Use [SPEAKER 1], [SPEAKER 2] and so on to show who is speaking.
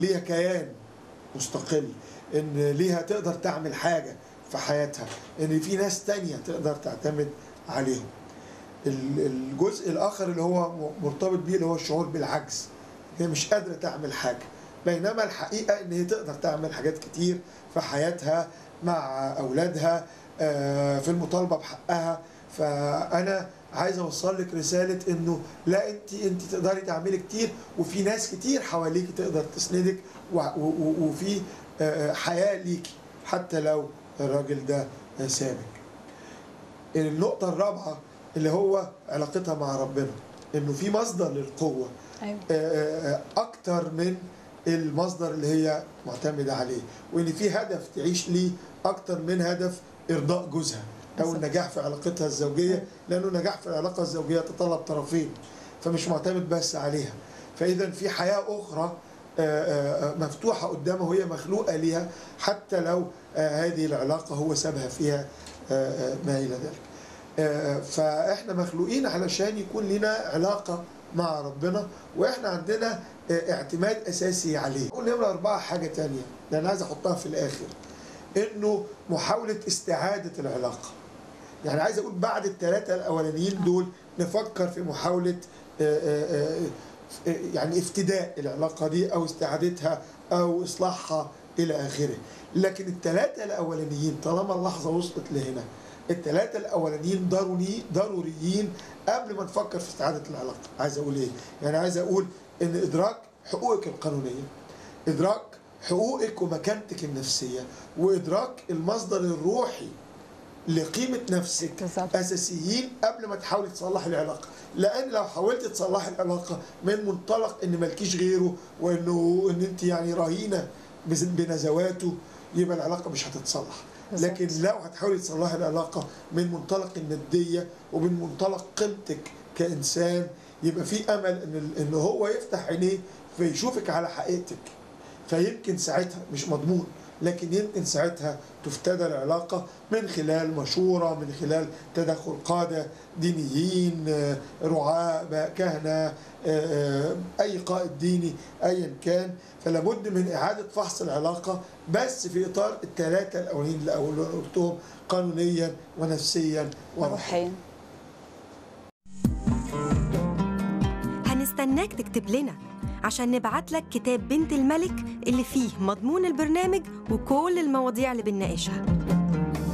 [SPEAKER 1] ليها كيان مستقل ان ليها تقدر تعمل حاجة في حياتها ان في ناس تانية تقدر تعتمد عليهم ال- الجزء الاخر اللي هو م- مرتبط بيه اللي هو الشعور بالعجز هي مش قادرة تعمل حاجة بينما الحقيقة ان هي تقدر تعمل حاجات كتير في حياتها مع اولادها آه، في المطالبة بحقها فانا عايز اوصل لك رسالة انه لا انت انت تقدري تعملي كتير وفي ناس كتير حواليك تقدر تسندك و- و- و- وفي آه، حياة ليكي حتى لو الراجل ده آه، سابك النقطة الرابعة اللي هو علاقتها مع ربنا انه في مصدر للقوة
[SPEAKER 2] ايوه
[SPEAKER 1] آه، آه، اكتر من المصدر اللي هي معتمدة عليه وان في هدف تعيش ليه اكتر من هدف ارضاء جوزها او
[SPEAKER 2] بالظبط.
[SPEAKER 1] النجاح في علاقتها الزوجية لانه النجاح في العلاقة الزوجية يتطلب طرفين فمش معتمد بس عليها فاذا في حياة اخرى آه، آه، مفتوحة قدامه وهي مخلوقة ليها حتى لو آه، هذه العلاقة هو سابها فيها آه، آه، ما إلى ذلك آه، فإحنا مخلوقين علشان يكون لنا علاقة مع ربنا وإحنا عندنا آه، اعتماد أساسي عليه أقول نمرة أربعة حاجة تانية لأن عايز أحطها في الآخر إنه محاولة استعادة العلاقة يعني عايز أقول بعد الثلاثة الأولانيين دول نفكر في محاولة آه، آه، آه، يعني افتداء العلاقة دي أو استعادتها أو إصلاحها إلى آخره لكن الثلاثة الأولانيين طالما اللحظة وصلت لهنا الثلاثة الأولانيين ضروري ضروريين قبل ما نفكر في استعادة العلاقة عايز أقول إيه؟ يعني عايز أقول إن إدراك حقوقك القانونية إدراك حقوقك ومكانتك النفسية وإدراك المصدر الروحي لقيمة نفسك
[SPEAKER 2] بالظبط.
[SPEAKER 1] أساسيين قبل ما تحاولي تصلحي العلاقة لأن لو حاولت تصلحي العلاقة من منطلق إن مالكيش غيره وإنه إن أنت يعني رهينة بز- بنزواته يبقى العلاقة مش هتتصلح
[SPEAKER 2] بالظبط.
[SPEAKER 1] لكن لو هتحاولي تصلحي العلاقة من منطلق الندية ومن منطلق قيمتك كإنسان يبقى في أمل إن إن هو يفتح عينيه فيشوفك على حقيقتك فيمكن ساعتها مش مضمون لكن يمكن ساعتها تفتدى العلاقة من خلال مشورة من خلال تدخل قادة دينيين آه، رعاة بقى كهنة آه، آه، أي قائد ديني أيا كان فلا بد من إعادة فحص العلاقة بس في إطار الثلاثة الأولين اللي أول- قلتهم قانونيا ونفسيا وروحيا
[SPEAKER 2] روحيا
[SPEAKER 3] هنستناك تكتب لنا عشان نبعت لك كتاب بنت الملك اللي فيه مضمون البرنامج وكل المواضيع اللي بنناقشها